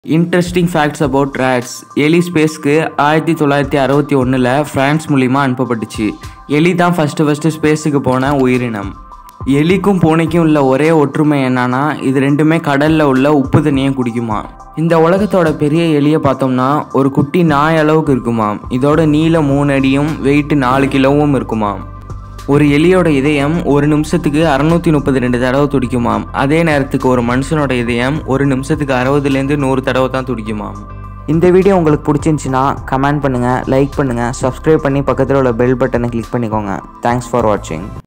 interesting facts about rates எலி ஸ்பேஸ்க்கு ஆயிரத்தி தொள்ளாயிரத்தி அறுபத்தி ஒன்றில் ஃப்ரான்ஸ் மூலிமா அனுப்பப்பட்டுச்சு எலி தான் ஃபஸ்ட்டு ஃபஸ்ட்டு ஸ்பேஸுக்கு போன உயிரினம் எலிக்கும் பூனைக்கும் உள்ள ஒரே ஒற்றுமை என்னன்னா இது ரெண்டுமே கடலில் உள்ள உப்பு தண்ணியை குடிக்குமா இந்த உலகத்தோட பெரிய எலியை பார்த்தோம்னா ஒரு குட்டி நாய் அளவுக்கு இருக்குமாம் இதோட நீளம் மூணு அடியும் வெயிட் நாலு கிலோவும் இருக்குமாம் ஒரு எலியோட இதயம் ஒரு நிமிஷத்துக்கு அறுநூத்தி முப்பது ரெண்டு தடவை துடிக்குமாம் அதே நேரத்துக்கு ஒரு மனுஷனோட இதயம் ஒரு நிமிஷத்துக்கு அறுபதுலேருந்து நூறு தடவை தான் துடிக்குமாம் இந்த வீடியோ உங்களுக்கு பிடிச்சிருந்துச்சின்னா கமெண்ட் பண்ணுங்கள் லைக் பண்ணுங்கள் சப்ஸ்கிரைப் பண்ணி பக்கத்தில் உள்ள பெல் பட்டனை கிளிக் பண்ணிக்கோங்க தேங்க்ஸ் ஃபார் வாட்சிங்